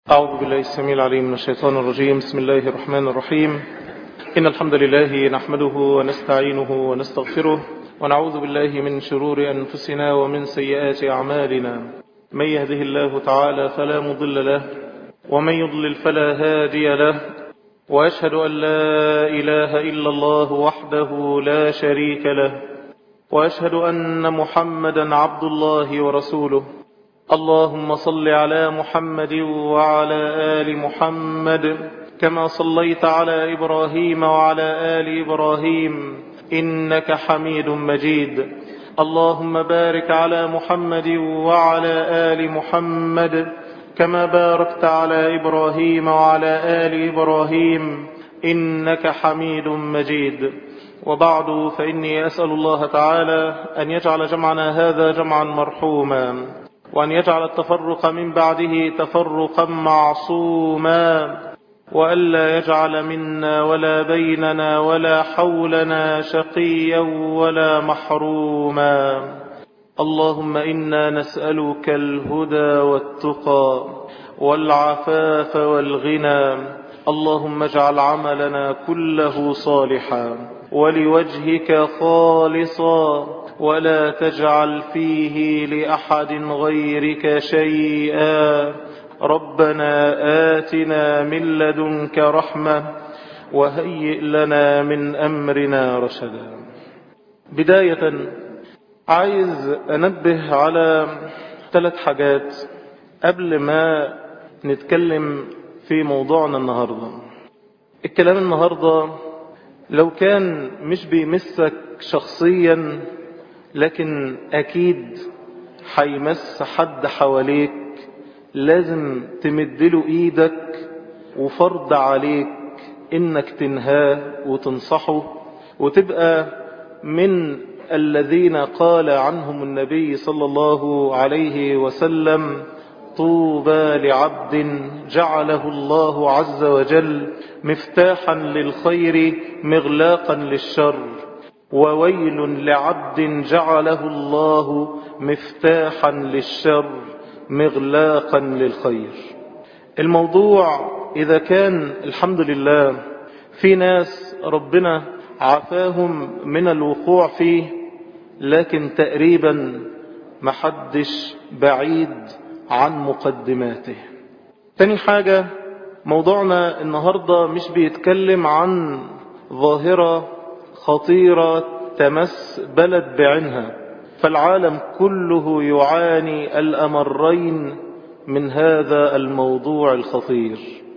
أعوذ بالله السميع العليم من الشيطان الرجيم بسم الله الرحمن الرحيم إن الحمد لله نحمده ونستعينه ونستغفره ونعوذ بالله من شرور أنفسنا ومن سيئات أعمالنا من يهده الله تعالى فلا مضل له ومن يضلل فلا هادي له وأشهد أن لا إله إلا الله وحده لا شريك له وأشهد أن محمدا عبد الله ورسوله اللهم صل على محمد وعلى آل محمد كما صليت على إبراهيم وعلى آل إبراهيم إنك حميد مجيد اللهم بارك على محمد وعلى آل محمد كما باركت على إبراهيم وعلى آل إبراهيم إنك حميد مجيد وبعد فإني أسأل الله تعالى أن يجعل جمعنا هذا جمعا مرحوما وأن يجعل التفرق من بعده تفرقا معصوما وألا يجعل منا ولا بيننا ولا حولنا شقيا ولا محروما اللهم إنا نسألك الهدى والتقى والعفاف والغنى اللهم اجعل عملنا كله صالحا ولوجهك خالصا ولا تجعل فيه لأحد غيرك شيئا ربنا آتنا من لدنك رحمة وهيئ لنا من أمرنا رشدا بداية عايز أنبه على ثلاث حاجات قبل ما نتكلم في موضوعنا النهاردة الكلام النهاردة لو كان مش بيمسك شخصيا لكن أكيد حيمس حد حواليك لازم تمدله إيدك وفرض عليك إنك تنهاه وتنصحه وتبقى من الذين قال عنهم النبي صلى الله عليه وسلم طوبى لعبد جعله الله عز وجل مفتاحا للخير مغلاقا للشر وويل لعبد جعله الله مفتاحا للشر مغلاقا للخير الموضوع إذا كان الحمد لله في ناس ربنا عافاهم من الوقوع فيه لكن تقريبا محدش بعيد عن مقدماته تاني حاجة موضوعنا النهاردة مش بيتكلم عن ظاهرة خطيرة تمس بلد بعينها فالعالم كله يعاني الأمرين من هذا الموضوع الخطير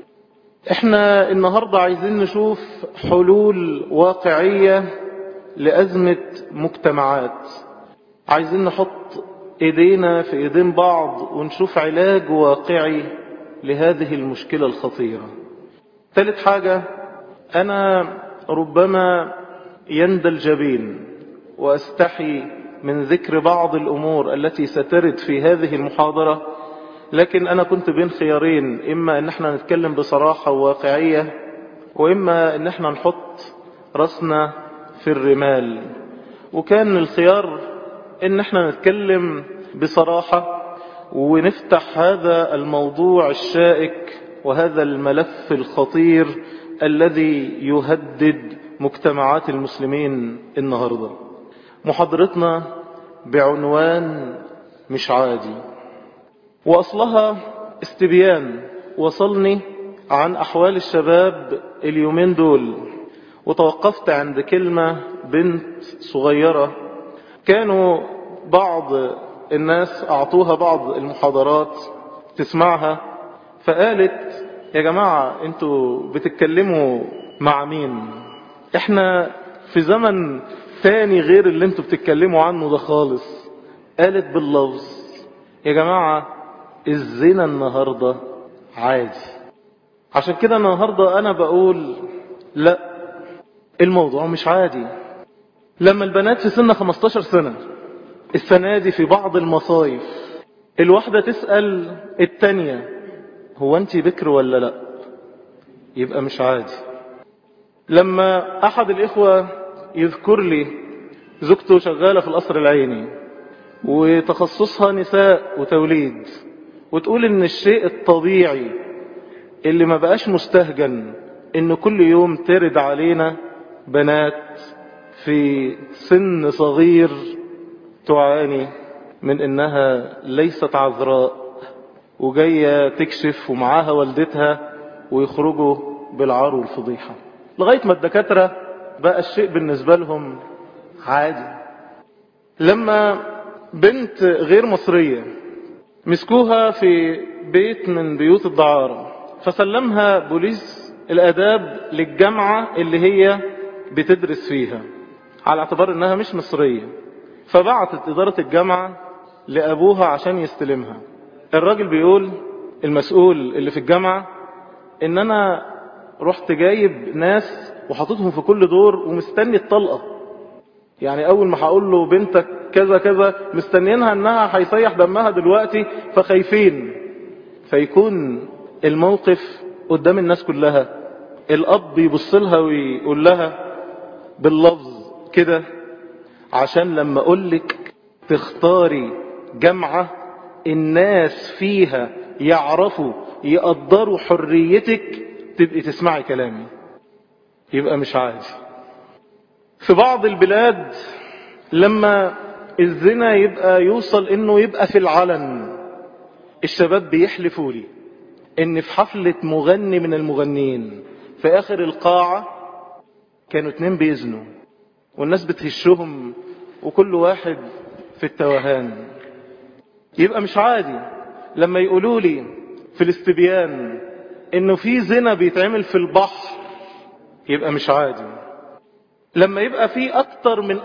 احنا النهاردة عايزين نشوف حلول واقعية لأزمة مجتمعات عايزين نحط ايدينا في ايدين بعض ونشوف علاج واقعي لهذه المشكلة الخطيرة ثالث حاجة انا ربما يندى الجبين واستحي من ذكر بعض الامور التي سترد في هذه المحاضرة لكن انا كنت بين خيارين اما ان احنا نتكلم بصراحة وواقعية واما ان احنا نحط رأسنا في الرمال وكان الخيار ان احنا نتكلم بصراحة ونفتح هذا الموضوع الشائك وهذا الملف الخطير الذي يهدد مجتمعات المسلمين النهاردة محاضرتنا بعنوان مش عادي وأصلها استبيان وصلني عن أحوال الشباب اليومين دول وتوقفت عند كلمة بنت صغيرة كانوا بعض الناس أعطوها بعض المحاضرات تسمعها فقالت يا جماعة انتوا بتتكلموا مع مين احنا في زمن تاني غير اللي انتوا بتتكلموا عنه ده خالص قالت باللفظ يا جماعة الزنا النهاردة عادي عشان كده النهاردة انا بقول لا الموضوع مش عادي لما البنات في سن 15 سنة السنة دي في بعض المصايف الواحدة تسأل التانية هو انت بكر ولا لا يبقى مش عادي لما احد الاخوة يذكر لي زوجته شغالة في القصر العيني وتخصصها نساء وتوليد وتقول ان الشيء الطبيعي اللي ما بقاش مستهجن ان كل يوم ترد علينا بنات في سن صغير تعاني من انها ليست عذراء وجاية تكشف ومعاها والدتها ويخرجوا بالعار والفضيحة لغاية ما الدكاترة بقى الشيء بالنسبة لهم عادي لما بنت غير مصرية مسكوها في بيت من بيوت الدعارة فسلمها بوليس الاداب للجامعة اللي هي بتدرس فيها على اعتبار انها مش مصرية فبعتت ادارة الجامعة لابوها عشان يستلمها الراجل بيقول المسؤول اللي في الجامعة ان انا رحت جايب ناس وحطيتهم في كل دور ومستني الطلقة يعني اول ما هقول له بنتك كذا كذا مستنيينها انها هيسيح دمها دلوقتي فخايفين فيكون الموقف قدام الناس كلها الاب يبص لها ويقول لها باللفظ كده عشان لما اقولك تختاري جامعة الناس فيها يعرفوا يقدروا حريتك تبقي تسمعي كلامي يبقى مش عادي في بعض البلاد لما الزنا يبقى يوصل انه يبقى في العلن الشباب بيحلفوا لي ان في حفلة مغني من المغنيين في اخر القاعة كانوا اتنين بيزنوا والناس بتهشهم وكل واحد في التوهان يبقى مش عادي لما يقولوا لي في الاستبيان انه في زنا بيتعمل في البحر يبقى مش عادي لما يبقى في اكتر من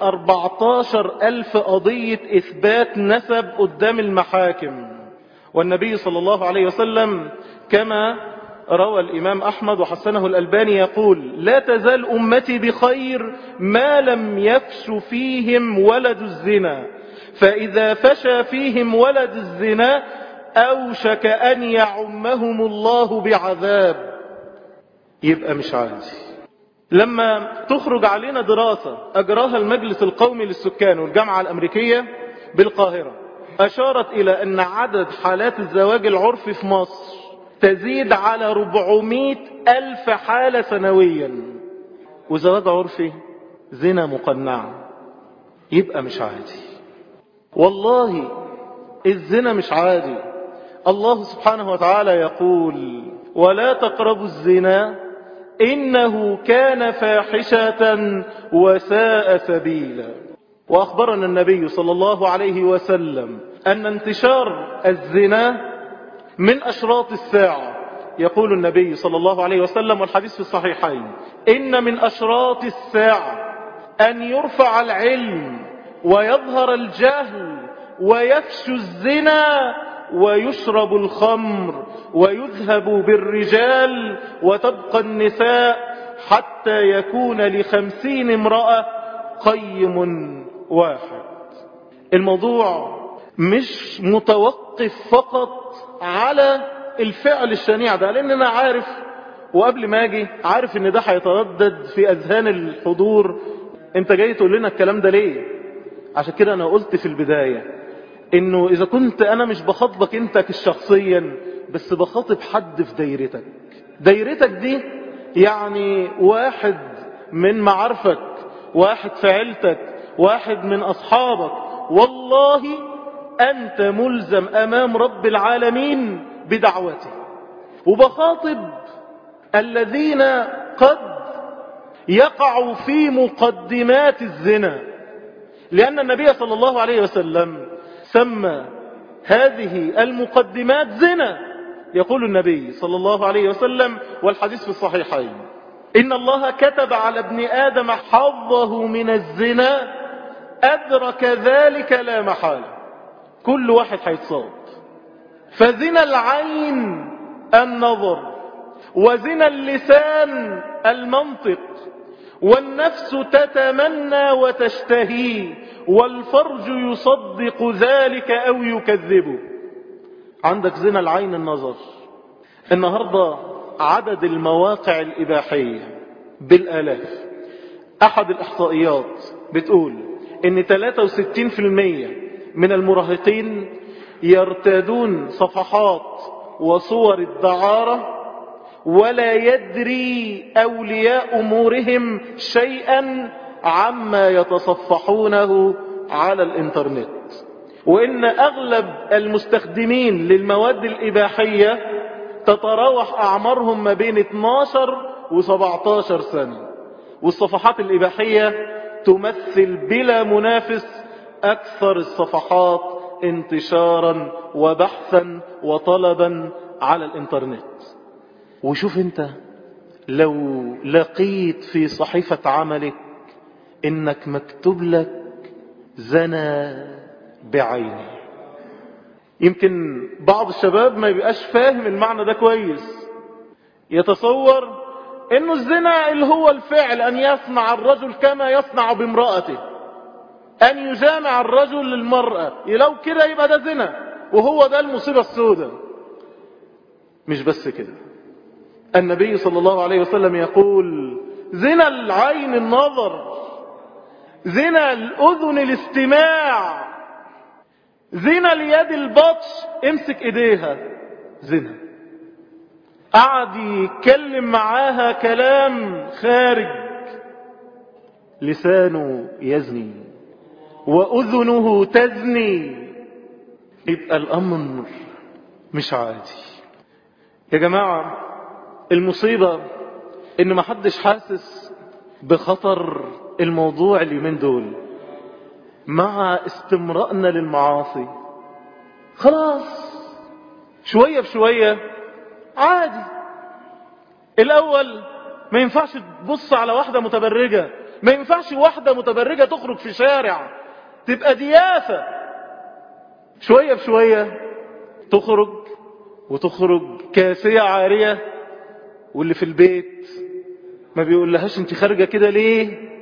14 الف قضية اثبات نسب قدام المحاكم والنبي صلى الله عليه وسلم كما روى الامام احمد وحسنه الالباني يقول لا تزال امتي بخير ما لم يفش فيهم ولد الزنا فاذا فشى فيهم ولد الزنا اوشك ان يعمهم الله بعذاب يبقى مش عادي لما تخرج علينا دراسة أجراها المجلس القومي للسكان والجامعة الأمريكية بالقاهرة أشارت إلى أن عدد حالات الزواج العرفي في مصر تزيد على 400 ألف حالة سنويا وزواج عرفي زنا مقنع يبقى مش عادي والله الزنا مش عادي الله سبحانه وتعالى يقول ولا تقربوا الزنا إنه كان فاحشة وساء سبيلا وأخبرنا النبي صلى الله عليه وسلم أن انتشار الزنا من أشراط الساعة يقول النبي صلى الله عليه وسلم والحديث في الصحيحين إن من أشراط الساعة أن يرفع العلم ويظهر الجهل ويفشو الزنا ويشرب الخمر ويذهب بالرجال وتبقى النساء حتى يكون لخمسين امرأة قيم واحد الموضوع مش متوقف فقط على الفعل الشنيع ده لان انا عارف وقبل ما اجي عارف ان ده هيتردد في اذهان الحضور انت جاي تقول لنا الكلام ده ليه عشان كده انا قلت في البداية انه اذا كنت انا مش بخاطبك انت شخصيا بس بخاطب حد في دايرتك دايرتك دي يعني واحد من معارفك واحد في عيلتك واحد من اصحابك والله انت ملزم امام رب العالمين بدعوته وبخاطب الذين قد يقعوا في مقدمات الزنا لأن النبي صلى الله عليه وسلم سمى هذه المقدمات زنا يقول النبي صلى الله عليه وسلم والحديث في الصحيحين إن الله كتب على ابن آدم حظه من الزنا أدرك ذلك لا محالة كل واحد هيتصاب فزنا العين النظر وزنا اللسان المنطق والنفس تتمنى وتشتهي والفرج يصدق ذلك أو يكذبه عندك زنا العين النظر النهاردة عدد المواقع الإباحية بالآلاف أحد الإحصائيات بتقول إن 63% من المراهقين يرتادون صفحات وصور الدعارة ولا يدري أولياء أمورهم شيئا عما يتصفحونه على الانترنت وإن أغلب المستخدمين للمواد الإباحية تتراوح أعمارهم ما بين 12 و 17 سنة والصفحات الإباحية تمثل بلا منافس أكثر الصفحات انتشارا وبحثا وطلبا على الانترنت وشوف انت لو لقيت في صحيفة عملك انك مكتوب لك زنا بعينه يمكن بعض الشباب ما يبقاش فاهم المعنى ده كويس يتصور انه الزنا اللي هو الفعل ان يصنع الرجل كما يصنع بامرأته ان يجامع الرجل للمرأة لو كده يبقى ده زنا وهو ده المصيبة السوداء مش بس كده النبي صلى الله عليه وسلم يقول زنا العين النظر زنا الأذن الاستماع زنا اليد البطش امسك ايديها زنا قعد يتكلم معاها كلام خارج لسانه يزني وأذنه تزني يبقى الأمر مش عادي يا جماعة المصيبة ان ما حدش حاسس بخطر الموضوع اليومين دول مع استمرائنا للمعاصي خلاص شوية بشوية عادي الأول ما ينفعش تبص على واحدة متبرجة ما ينفعش واحدة متبرجة تخرج في شارع تبقى ديافة شوية بشوية تخرج وتخرج كاسية عارية واللي في البيت ما بيقول لهاش انت خارجة كده ليه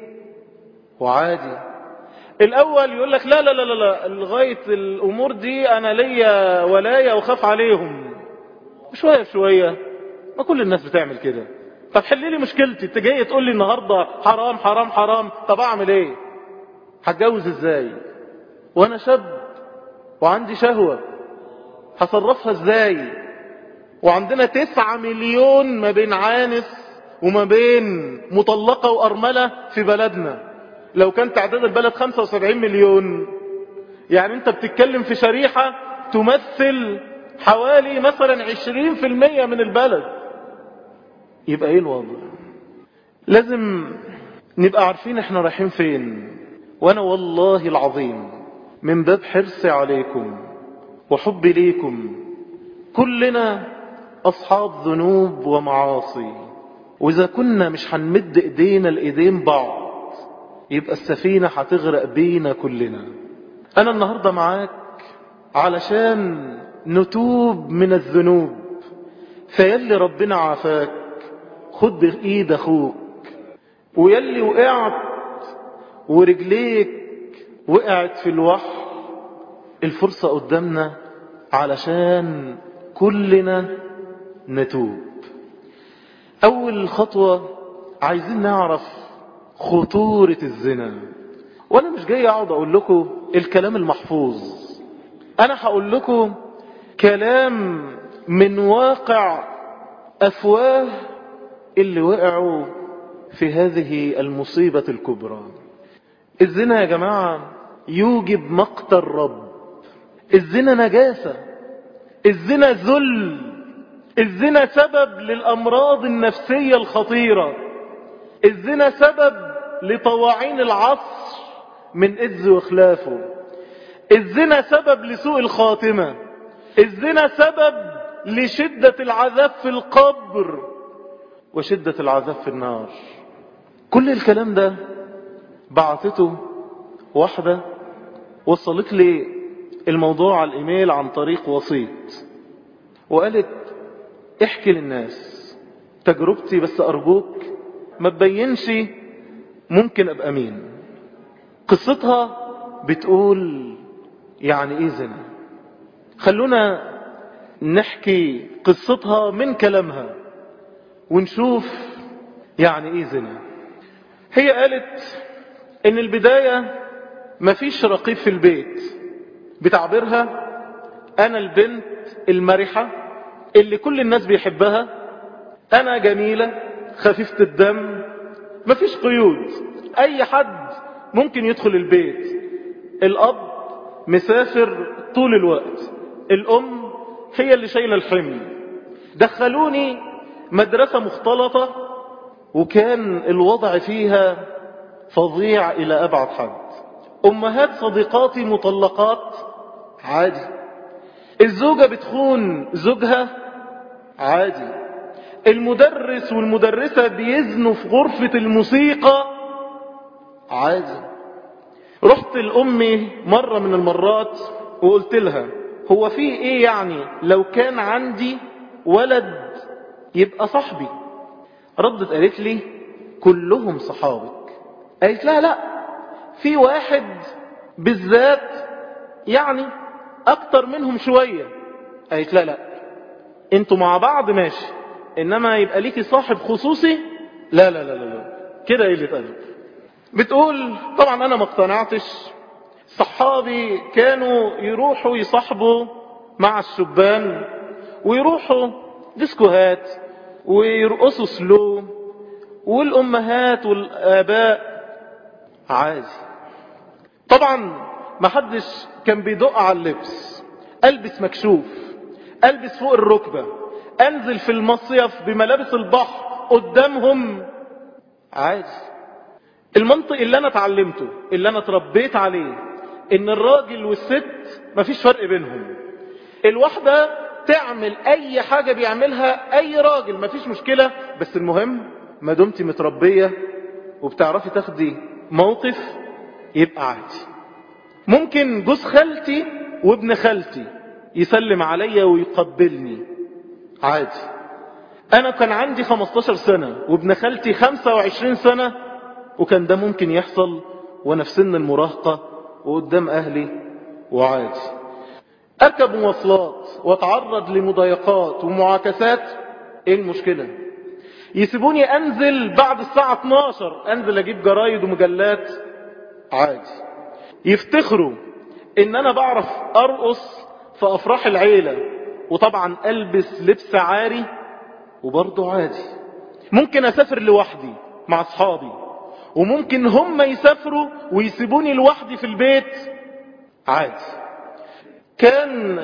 وعادي الاول يقول لك لا لا لا لا لغاية الامور دي انا ليا ولاية وخاف عليهم شوية بشوية ما كل الناس بتعمل كده طب حل لي مشكلتي انت جاي تقول لي النهاردة حرام حرام حرام طب اعمل ايه هتجوز ازاي وانا شاب وعندي شهوة هصرفها ازاي وعندنا تسعة مليون ما بين عانس وما بين مطلقة وأرملة في بلدنا لو كان تعداد البلد 75 مليون يعني انت بتتكلم في شريحة تمثل حوالي مثلا 20% من البلد يبقى ايه الوضع لازم نبقى عارفين احنا رايحين فين وانا والله العظيم من باب حرصي عليكم وحبي ليكم كلنا اصحاب ذنوب ومعاصي واذا كنا مش هنمد ايدينا لايدين بعض يبقى السفينة هتغرق بينا كلنا انا النهاردة معاك علشان نتوب من الذنوب فيلي ربنا عافاك خد بايد اخوك ويلي وقعت ورجليك وقعت في الوحل الفرصة قدامنا علشان كلنا نتوب اول خطوة عايزين نعرف خطورة الزنا وانا مش جاي اقعد اقول لكم الكلام المحفوظ انا هقول لكم كلام من واقع افواه اللي وقعوا في هذه المصيبة الكبرى الزنا يا جماعة يوجب مقت الرب الزنا نجاسة الزنا ذل الزنا سبب للأمراض النفسية الخطيرة الزنا سبب لطواعين العصر من إذ وخلافه الزنا سبب لسوء الخاتمة الزنا سبب لشدة العذاب في القبر وشدة العذاب في النار كل الكلام ده بعثته واحدة وصلت لي الموضوع على الايميل عن طريق وسيط وقالت احكي للناس تجربتي بس ارجوك ما تبينش ممكن ابقى مين قصتها بتقول يعني ايه زنا خلونا نحكي قصتها من كلامها ونشوف يعني ايه زنا هي قالت ان البداية مفيش رقيب في البيت بتعبيرها انا البنت المرحة اللي كل الناس بيحبها انا جميلة خفيفة الدم مفيش قيود اي حد ممكن يدخل البيت الاب مسافر طول الوقت الام هي اللي شايلة الحمل دخلوني مدرسة مختلطة وكان الوضع فيها فظيع الى ابعد حد امهات صديقاتي مطلقات عادي الزوجة بتخون زوجها عادي المدرس والمدرسة بيزنوا في غرفة الموسيقى عادي رحت لأمي مرة من المرات وقلت لها هو في ايه يعني لو كان عندي ولد يبقى صاحبي ردت قالت لي كلهم صحابك قالت لها لا في واحد بالذات يعني اكتر منهم شوية قالت لا لا انتوا مع بعض ماشي انما يبقى ليكي صاحب خصوصي لا لا لا لا, لا. كده قلة ادب بتقول طبعا انا ما اقتنعتش صحابي كانوا يروحوا يصاحبوا مع الشبان ويروحوا ديسكوهات ويرقصوا سلو والامهات والاباء عادي طبعا ما حدش كان بيدق على اللبس البس مكشوف البس فوق الركبة انزل في المصيف بملابس البحر قدامهم عادي المنطق اللي انا اتعلمته اللي انا اتربيت عليه ان الراجل والست مفيش فرق بينهم الواحدة تعمل اي حاجة بيعملها اي راجل مفيش مشكلة بس المهم ما دمتي متربية وبتعرفي تاخدي موقف يبقى عادي ممكن جوز خالتي وابن خالتي يسلم عليا ويقبلني عادي انا كان عندي 15 سنة وابن خالتي 25 سنة وكان ده ممكن يحصل وانا في سن المراهقة وقدام اهلي وعادي اركب مواصلات واتعرض لمضايقات ومعاكسات ايه المشكلة يسيبوني انزل بعد الساعة 12 انزل اجيب جرايد ومجلات عادي يفتخروا ان انا بعرف ارقص في افراح العيلة وطبعا البس لبس عاري وبرضه عادي ممكن اسافر لوحدي مع اصحابي وممكن هم يسافروا ويسيبوني لوحدي في البيت عادي كان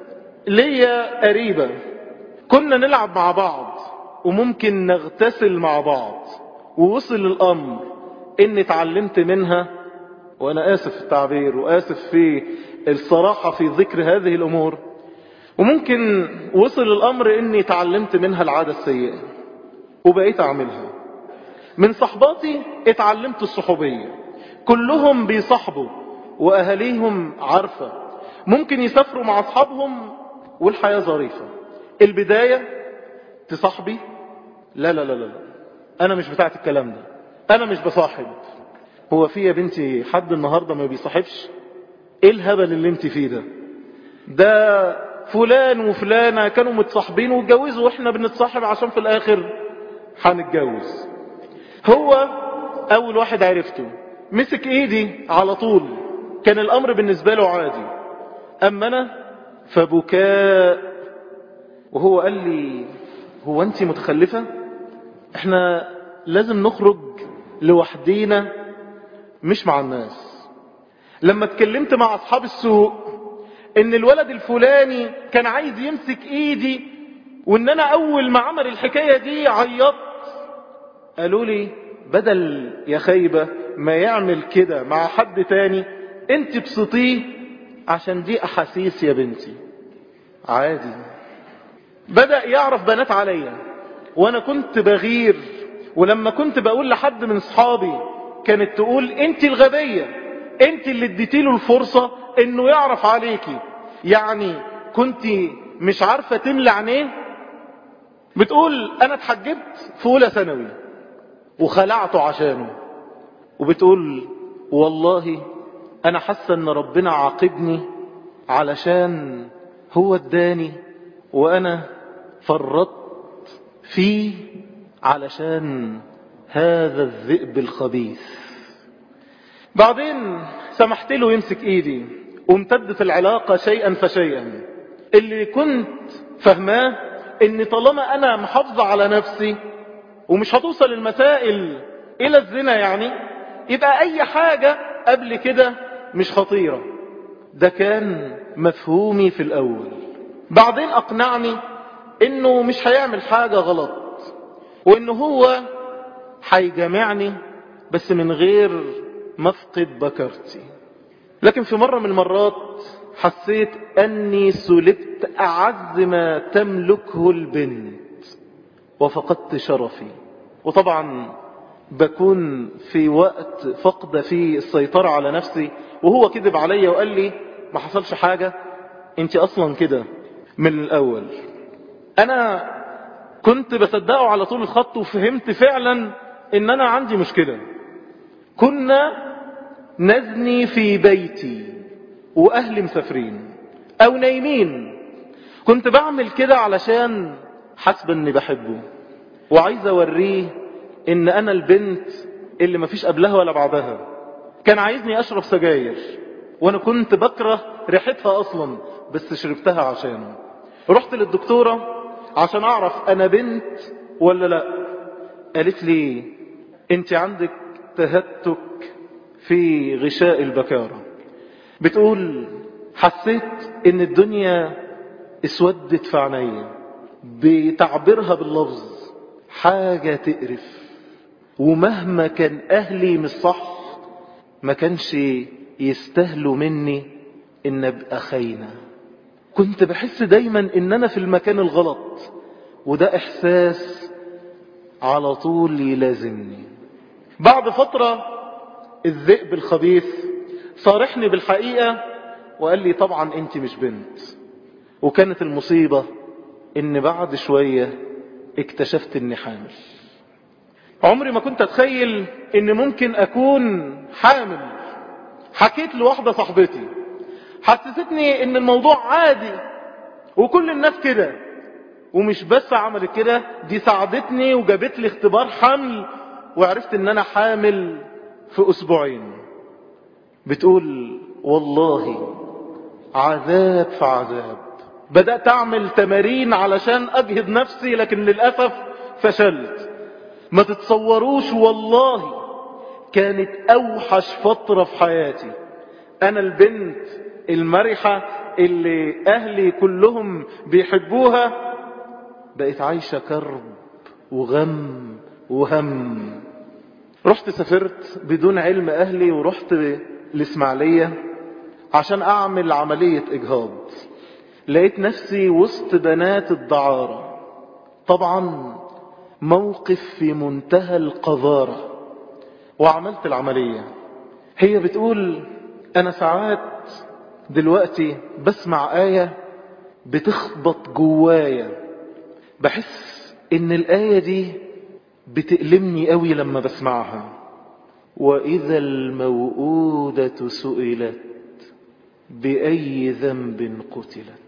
ليا قريبة كنا نلعب مع بعض وممكن نغتسل مع بعض ووصل الامر اني اتعلمت منها وانا اسف في التعبير واسف في الصراحة في ذكر هذه الامور وممكن وصل الامر اني اتعلمت منها العادة السيئة وبقيت اعملها من صحباتي اتعلمت الصحوبية كلهم بيصحبوا واهاليهم عارفة ممكن يسافروا مع اصحابهم والحياة ظريفة البداية تصاحبي لا لا لا لا انا مش بتاعت الكلام ده انا مش بصاحب هو في يا بنتي حد النهاردة ما بيصاحبش ايه الهبل اللي انت فيه ده ده فلان وفلانة كانوا متصاحبين واتجوزوا واحنا بنتصاحب عشان في الاخر هنتجوز هو اول واحد عرفته مسك ايدي على طول كان الامر بالنسبة له عادي اما انا فبكاء وهو قال لي هو انت متخلفة احنا لازم نخرج لوحدينا مش مع الناس لما اتكلمت مع اصحاب السوق ان الولد الفلاني كان عايز يمسك ايدي وان انا اول ما عمل الحكاية دي عيطت قالوا لي بدل يا خيبة ما يعمل كده مع حد تاني انت بسطيه عشان دي احاسيس يا بنتي عادي بدأ يعرف بنات عليا وانا كنت بغير ولما كنت بقول لحد من صحابي كانت تقول انت الغبية انت اللي اديتيله الفرصة انه يعرف عليكي يعني كنت مش عارفة تملى عينيه بتقول انا اتحجبت في اولى ثانوي وخلعته عشانه وبتقول والله انا حاسه ان ربنا عاقبني علشان هو اداني وانا فرطت فيه علشان هذا الذئب الخبيث بعدين سمحت له يمسك ايدي وامتدت العلاقة شيئا فشيئا اللي كنت فهماه ان طالما انا محافظة على نفسي ومش هتوصل المسائل الى الزنا يعني يبقى اي حاجة قبل كده مش خطيرة ده كان مفهومي في الاول بعدين اقنعني انه مش هيعمل حاجة غلط وانه هو هيجامعني بس من غير مفقد بكرتي لكن في مرة من المرات حسيت أني سلبت أعز ما تملكه البنت وفقدت شرفي وطبعا بكون في وقت فقد فيه السيطرة على نفسي وهو كذب عليا وقال لي ما حصلش حاجة انت أصلا كده من الأول أنا كنت بصدقه على طول الخط وفهمت فعلا ان أنا عندي مشكلة كنا نزني في بيتي واهلي مسافرين او نايمين كنت بعمل كده علشان حسب اني بحبه وعايز اوريه ان انا البنت اللي مفيش قبلها ولا بعدها كان عايزني اشرب سجاير وانا كنت بكره ريحتها اصلا بس شربتها عشانه رحت للدكتورة عشان اعرف انا بنت ولا لا قالت لي انت عندك تهتك في غشاء البكارة بتقول حسيت ان الدنيا اسودت في عينيا بتعبيرها باللفظ حاجة تقرف ومهما كان اهلي مش صح ما كانش يستاهلوا مني ان ابقى خاينة كنت بحس دايما ان انا في المكان الغلط وده احساس على طول يلازمني بعد فترة الذئب الخبيث صارحني بالحقيقة وقال لي طبعا انت مش بنت وكانت المصيبة ان بعد شوية اكتشفت اني حامل عمري ما كنت اتخيل ان ممكن اكون حامل حكيت لواحدة صاحبتي حسستني ان الموضوع عادي وكل الناس كده ومش بس عملت كده دي ساعدتني وجابت لي اختبار حمل وعرفت ان انا حامل في اسبوعين بتقول والله عذاب في عذاب بدأت اعمل تمارين علشان اجهد نفسي لكن للأسف فشلت ما تتصوروش والله كانت اوحش فترة في حياتي انا البنت المرحة اللي اهلي كلهم بيحبوها بقيت عايشة كرب وغم وهم رحت سافرت بدون علم اهلي ورحت الاسماعيلية عشان اعمل عملية اجهاض لقيت نفسي وسط بنات الدعارة طبعا موقف في منتهى القذارة وعملت العملية هي بتقول انا ساعات دلوقتي بسمع آية بتخبط جوايا بحس ان الآية دي بتألمني قوي لما بسمعها وإذا الموءودة سئلت بأي ذنب قتلت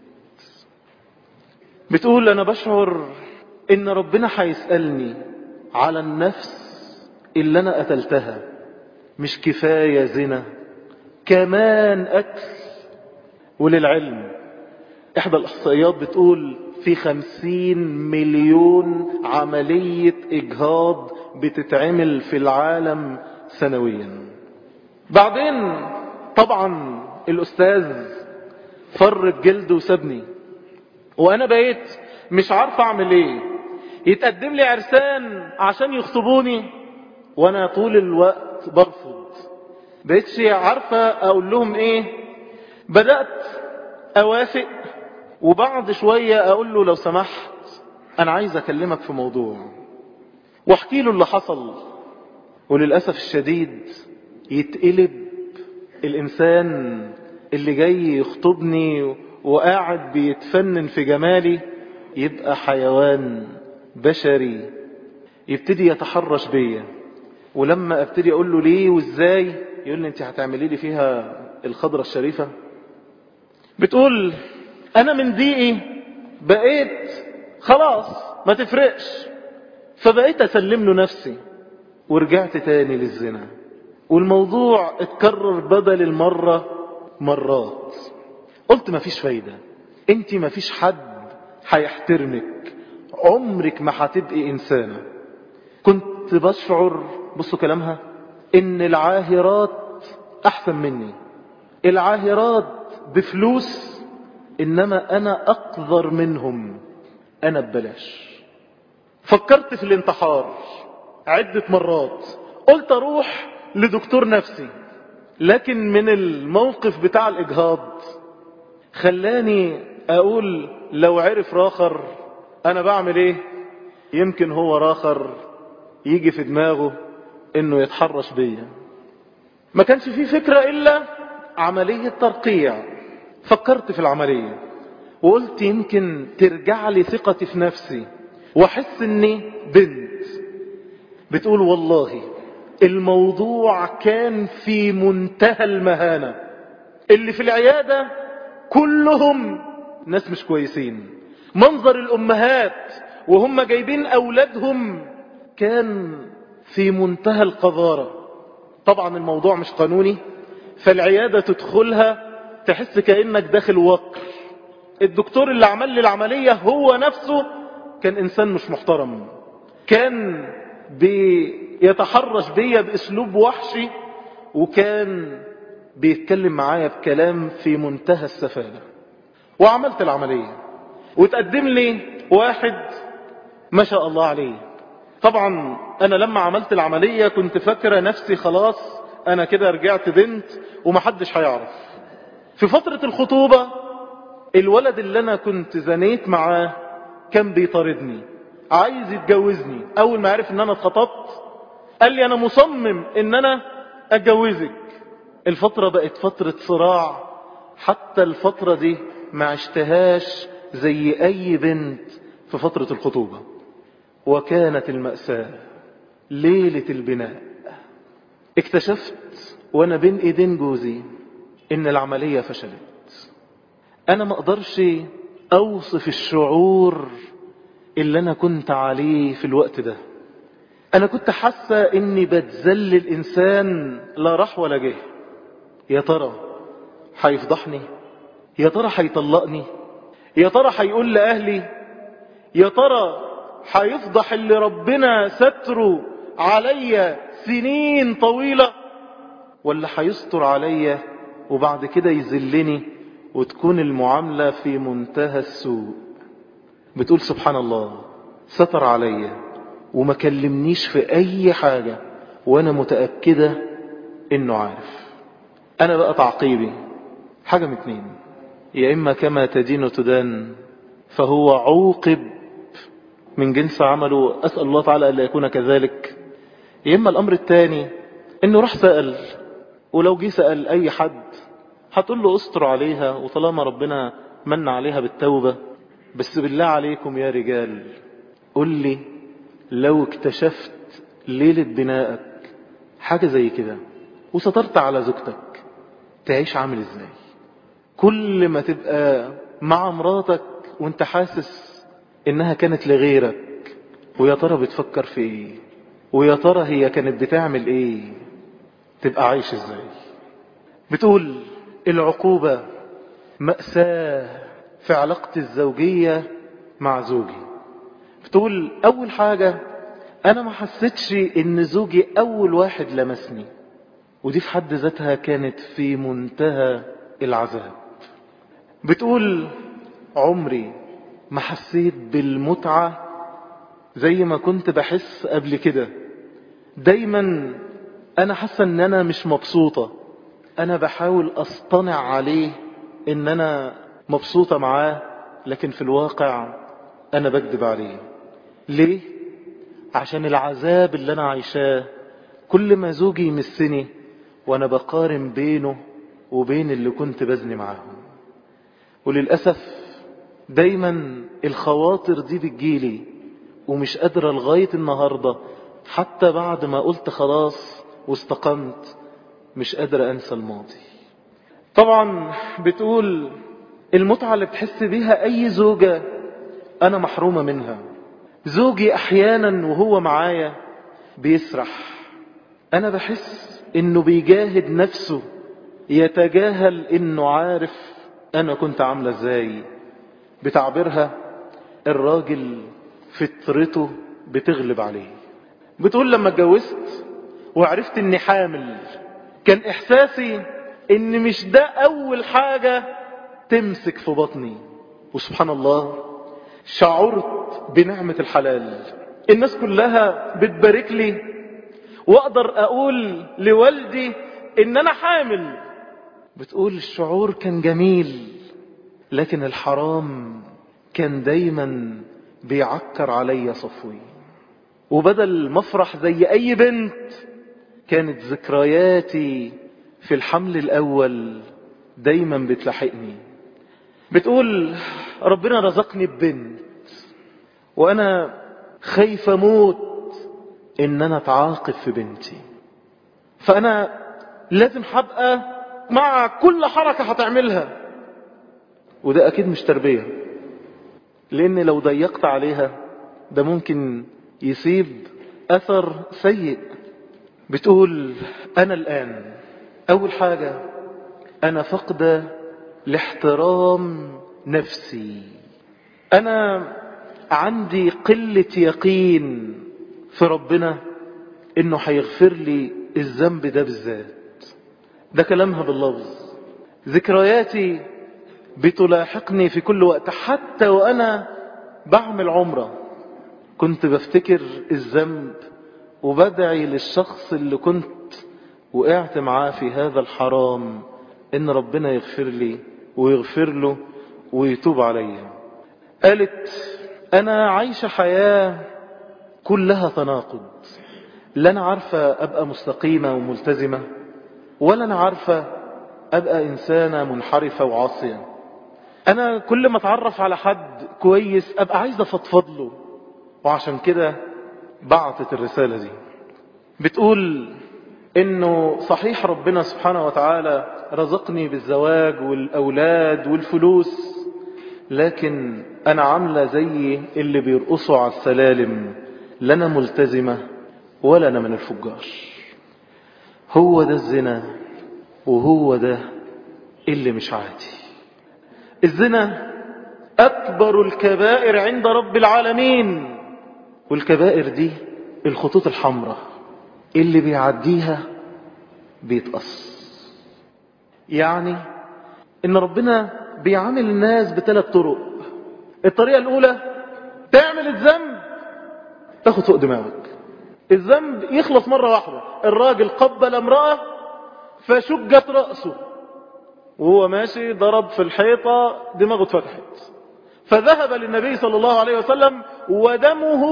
بتقول أنا بشعر إن ربنا هيسألني على النفس اللي أنا قتلتها مش كفاية زنا كمان أكل وللعلم إحدى الإحصائيات بتقول في خمسين مليون عملية إجهاض بتتعمل في العالم سنويا بعدين طبعا الأستاذ فرد جلده وسابني وأنا بقيت مش عارف أعمل إيه يتقدم لي عرسان عشان يخطبوني وأنا طول الوقت برفض بقيتش عارفة أقول لهم إيه بدأت أوافق وبعد شوية أقول له لو سمحت أنا عايز أكلمك في موضوع واحكي له اللي حصل وللأسف الشديد يتقلب الإنسان اللي جاي يخطبني وقاعد بيتفنن في جمالي يبقى حيوان بشري يبتدي يتحرش بيا ولما ابتدي اقول له ليه وازاي يقول لي انت هتعملي لي فيها الخضرة الشريفة بتقول انا من دقيقي بقيت خلاص ما تفرقش فبقيت اسلم له نفسي ورجعت تاني للزنا والموضوع اتكرر بدل المرة مرات قلت ما فيش فايدة انت ما فيش حد هيحترمك عمرك ما هتبقي إنسانة كنت بشعر بصوا كلامها إن العاهرات أحسن مني العاهرات بفلوس إنما أنا أقذر منهم أنا ببلاش فكرت في الانتحار عدة مرات قلت أروح لدكتور نفسي لكن من الموقف بتاع الإجهاض خلاني أقول لو عرف راخر أنا بعمل إيه يمكن هو راخر يجي في دماغه إنه يتحرش بيا ما كانش فيه فكرة إلا عملية ترقيع فكرت في العملية وقلت يمكن ترجع لي ثقتي في نفسي واحس اني بنت بتقول والله الموضوع كان في منتهى المهانة اللي في العيادة كلهم ناس مش كويسين منظر الأمهات وهم جايبين أولادهم كان في منتهى القذارة طبعا الموضوع مش قانوني فالعيادة تدخلها تحس كأنك داخل وقر الدكتور اللي عمل لي العملية هو نفسه كان إنسان مش محترم كان بيتحرش بيا بأسلوب وحشي وكان بيتكلم معايا بكلام في منتهى السفالة وعملت العملية وتقدم لي واحد ما شاء الله عليه طبعا أنا لما عملت العملية كنت فاكرة نفسي خلاص أنا كده رجعت بنت ومحدش هيعرف في فترة الخطوبة الولد اللي أنا كنت زنيت معاه كان بيطاردني عايز يتجوزني أول ما عرف إن أنا اتخطبت قال لي أنا مصمم إن أنا أتجوزك الفترة بقت فترة صراع حتى الفترة دي ما عشتهاش زي أي بنت في فترة الخطوبة وكانت المأساة ليلة البناء اكتشفت وانا بين ايدين جوزي ان العملية فشلت انا ما اقدرش اوصف الشعور اللي انا كنت عليه في الوقت ده انا كنت حاسة اني بتذل الانسان لا راح ولا جه يا ترى هيفضحني يا ترى هيطلقني يا ترى هيقول لاهلي يا ترى هيفضح اللي ربنا ستره عليا سنين طويلة ولا هيستر عليا وبعد كده يذلني وتكون المعاملة في منتهى السوء بتقول سبحان الله ستر عليا وما كلمنيش في اي حاجة وانا متأكدة انه عارف انا بقى تعقيبي حاجة من اتنين يا اما كما تدين تدان فهو عوقب من جنس عمله اسأل الله تعالى الا يكون كذلك يا اما الامر الثاني انه راح سأل ولو جه سأل اي حد هتقول له استر عليها وطالما ربنا من عليها بالتوبة بس بالله عليكم يا رجال قل لي لو اكتشفت ليلة بنائك حاجة زي كده وسترت على زوجتك تعيش عامل ازاي كل ما تبقى مع مراتك وانت حاسس انها كانت لغيرك ويا ترى بتفكر في ايه ويا ترى هي كانت بتعمل ايه تبقى عايش ازاي بتقول العقوبة مأساة في علاقتي الزوجية مع زوجي بتقول اول حاجة انا ما حسيتش ان زوجي اول واحد لمسني ودي في حد ذاتها كانت في منتهى العذاب بتقول عمري ما حسيت بالمتعة زي ما كنت بحس قبل كده دايما انا حاسة ان انا مش مبسوطة انا بحاول اصطنع عليه ان انا مبسوطة معاه لكن في الواقع انا بكذب عليه ليه عشان العذاب اللي انا عايشاه كل ما زوجي يمسني وانا بقارن بينه وبين اللي كنت بزني معاهم وللأسف دايما الخواطر دي بتجيلي ومش قادرة لغاية النهاردة حتى بعد ما قلت خلاص واستقمت مش قادرة أنسى الماضي طبعا بتقول المتعة اللي بتحس بيها أي زوجة أنا محرومة منها زوجي أحيانا وهو معايا بيسرح أنا بحس إنه بيجاهد نفسه يتجاهل إنه عارف أنا كنت عاملة إزاي بتعبيرها الراجل فطرته بتغلب عليه بتقول لما اتجوزت وعرفت اني حامل كان احساسي ان مش ده اول حاجة تمسك في بطني وسبحان الله شعرت بنعمة الحلال الناس كلها بتبارك لي واقدر اقول لوالدي ان انا حامل بتقول الشعور كان جميل لكن الحرام كان دايما بيعكر عليا صفوي وبدل مفرح زي اي بنت كانت ذكرياتي في الحمل الاول دايما بتلاحقني بتقول ربنا رزقني ببنت وانا خايف اموت ان انا اتعاقب في بنتي فانا لازم هبقى مع كل حركة هتعملها وده اكيد مش تربية لان لو ضيقت عليها ده ممكن يسيب اثر سيء بتقول انا الان اول حاجة انا فقد لاحترام نفسي انا عندي قلة يقين في ربنا انه هيغفر لي الذنب ده بالذات ده كلامها باللفظ ذكرياتي بتلاحقني في كل وقت حتى وانا بعمل عمره كنت بفتكر الذنب وبدعي للشخص اللي كنت وقعت معاه في هذا الحرام ان ربنا يغفر لي ويغفر له ويتوب علي قالت انا عايشة حياة كلها تناقض لا انا عارفة ابقى مستقيمة وملتزمة ولا انا عارفة ابقى انسانة منحرفة وعاصية انا كل ما اتعرف على حد كويس ابقى عايزة افضفض له وعشان كده بعتت الرسالة دي بتقول انه صحيح ربنا سبحانه وتعالى رزقني بالزواج والاولاد والفلوس لكن انا عاملة زي اللي بيرقصوا على السلالم لا انا ملتزمة ولا انا من الفجار هو ده الزنا وهو ده اللي مش عادي الزنا اكبر الكبائر عند رب العالمين والكبائر دي الخطوط الحمراء اللي بيعديها بيتقص يعني ان ربنا بيعامل الناس بثلاث طرق الطريقة الاولى تعمل الذنب تاخد فوق دماغك الذنب يخلص مرة واحدة الراجل قبل امرأة فشجت رأسه وهو ماشي ضرب في الحيطة دماغه اتفتحت فذهب للنبي صلى الله عليه وسلم ودمه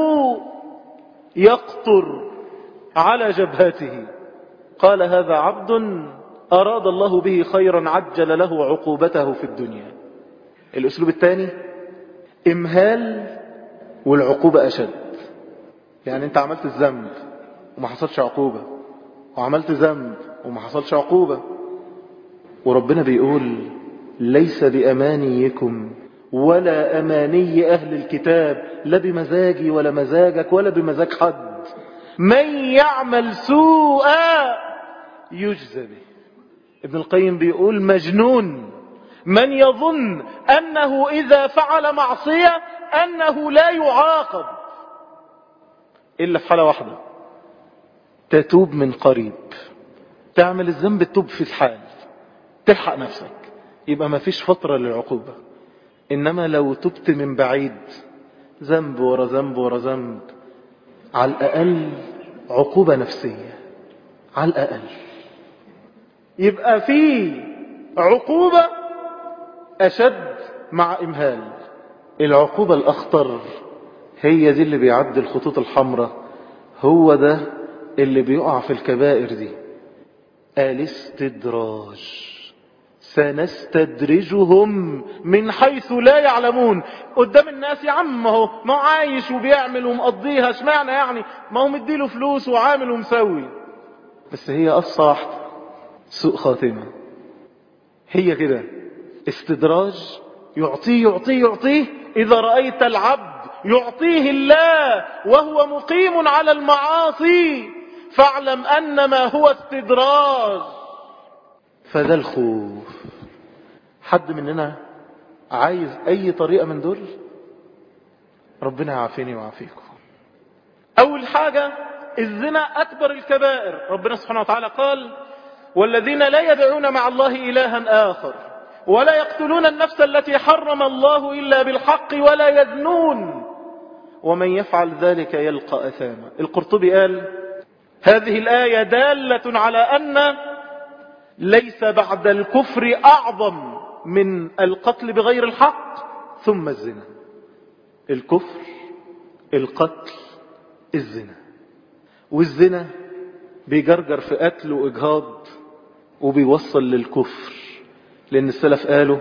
يقطر على جبهته قال هذا عبد أراد الله به خيرا عجل له عقوبته في الدنيا الأسلوب الثاني إمهال والعقوبة أشد يعني أنت عملت الذنب وما حصلش عقوبة وعملت ذنب وما حصلش عقوبة وربنا بيقول ليس بأمانيكم ولا أماني أهل الكتاب لا بمزاجي ولا مزاجك ولا بمزاج حد من يعمل سوءا يجزى به ابن القيم بيقول مجنون من يظن أنه إذا فعل معصية أنه لا يعاقب إلا في حالة واحدة تتوب من قريب تعمل الذنب تتوب في الحال تلحق نفسك يبقى ما فيش فترة للعقوبة إنما لو تبت من بعيد ذنب ورا ذنب ورا ذنب على الأقل عقوبة نفسية على الأقل يبقى في عقوبة أشد مع إمهال العقوبة الأخطر هي دي اللي بيعدي الخطوط الحمراء هو ده اللي بيقع في الكبائر دي الاستدراج سنستدرجهم من حيث لا يعلمون قدام الناس يا عم ما هو ما هو عايش وبيعمل ومقضيها اشمعنى يعني ما هو مديله فلوس وعامل ومسوي بس هي قصة واحدة سوء خاتمة هي كده استدراج يعطيه يعطيه يعطيه إذا رأيت العبد يعطيه الله وهو مقيم على المعاصي فاعلم أنما هو استدراج فده الخوف حد مننا عايز أي طريقة من دول ربنا يعافيني ويعافيكم أول حاجة الزنا أكبر الكبائر ربنا سبحانه وتعالى قال والذين لا يدعون مع الله إلها آخر ولا يقتلون النفس التي حرم الله إلا بالحق ولا يزنون ومن يفعل ذلك يلقى أثاما القرطبي قال هذه الآية دالة على أن ليس بعد الكفر أعظم من القتل بغير الحق ثم الزنا الكفر القتل الزنا والزنا بيجرجر في قتل وإجهاض وبيوصل للكفر لأن السلف قالوا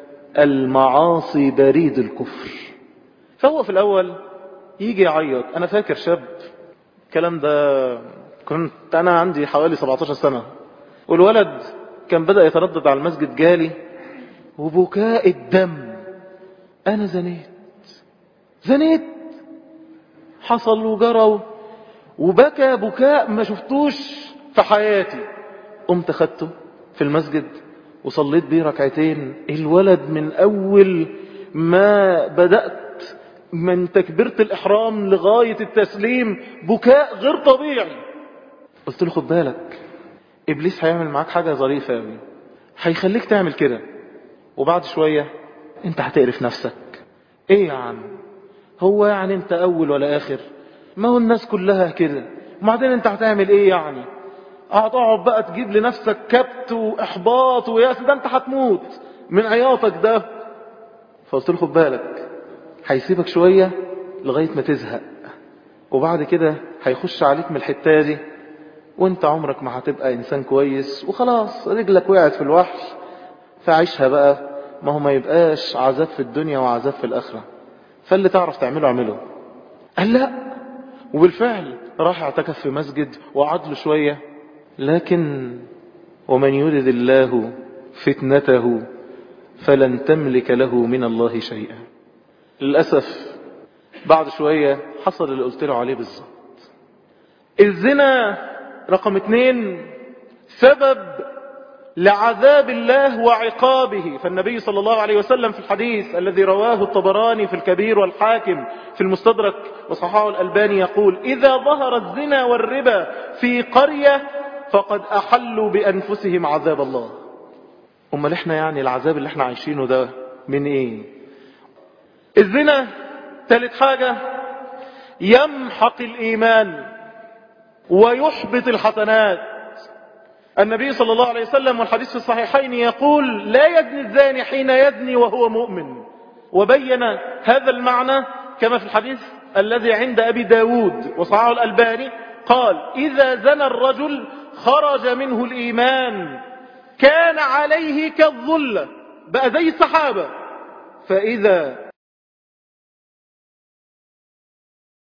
المعاصي بريد الكفر فهو في الأول يجي يعيط أنا فاكر شاب الكلام ده كنت أنا عندي حوالي 17 سنة والولد كان بدأ يتردد على المسجد جالي وبكاء الدم أنا زنيت زنيت حصل وجرى وبكى بكاء ما شفتوش في حياتي قمت خدته في المسجد وصليت بيه ركعتين الولد من أول ما بدأت من تكبيرة الإحرام لغاية التسليم بكاء غير طبيعي قلت له خد بالك إبليس هيعمل معاك حاجة ظريفة أوي هيخليك تعمل كده وبعد شوية انت هتقرف نفسك ايه يا عم هو يعني انت اول ولا اخر ما هو الناس كلها كده وبعدين انت هتعمل ايه يعني هتقعد بقى تجيب لنفسك كبت واحباط وياس ده انت هتموت من عياطك ده فقلت له خد بالك هيسيبك شوية لغاية ما تزهق وبعد كده هيخش عليك من الحتة دي وانت عمرك ما هتبقى انسان كويس وخلاص رجلك وقعت في الوحش فعيشها بقى ما هو ما يبقاش عذاب في الدنيا وعذاب في الآخرة فاللي تعرف تعمله اعمله قال لا وبالفعل راح اعتكف في مسجد وقعد له شوية لكن ومن يرد الله فتنته فلن تملك له من الله شيئا للأسف بعد شوية حصل اللي قلت له عليه بالظبط الزنا رقم اتنين سبب لعذاب الله وعقابه فالنبي صلى الله عليه وسلم في الحديث الذي رواه الطبراني في الكبير والحاكم في المستدرك وصححه الألباني يقول إذا ظهر الزنا والربا في قرية فقد أحلوا بأنفسهم عذاب الله أما احنا يعني العذاب اللي احنا عايشينه ده من ايه الزنا ثالث حاجة يمحق الإيمان ويحبط الحسنات النبي صلى الله عليه وسلم والحديث في الصحيحين يقول لا يزني الزاني حين يزني وهو مؤمن وبين هذا المعنى كما في الحديث الذي عند أبي داود وصححه الألباني قال إذا زنى الرجل خرج منه الإيمان كان عليه كالظلة بقى زي السحابة فإذا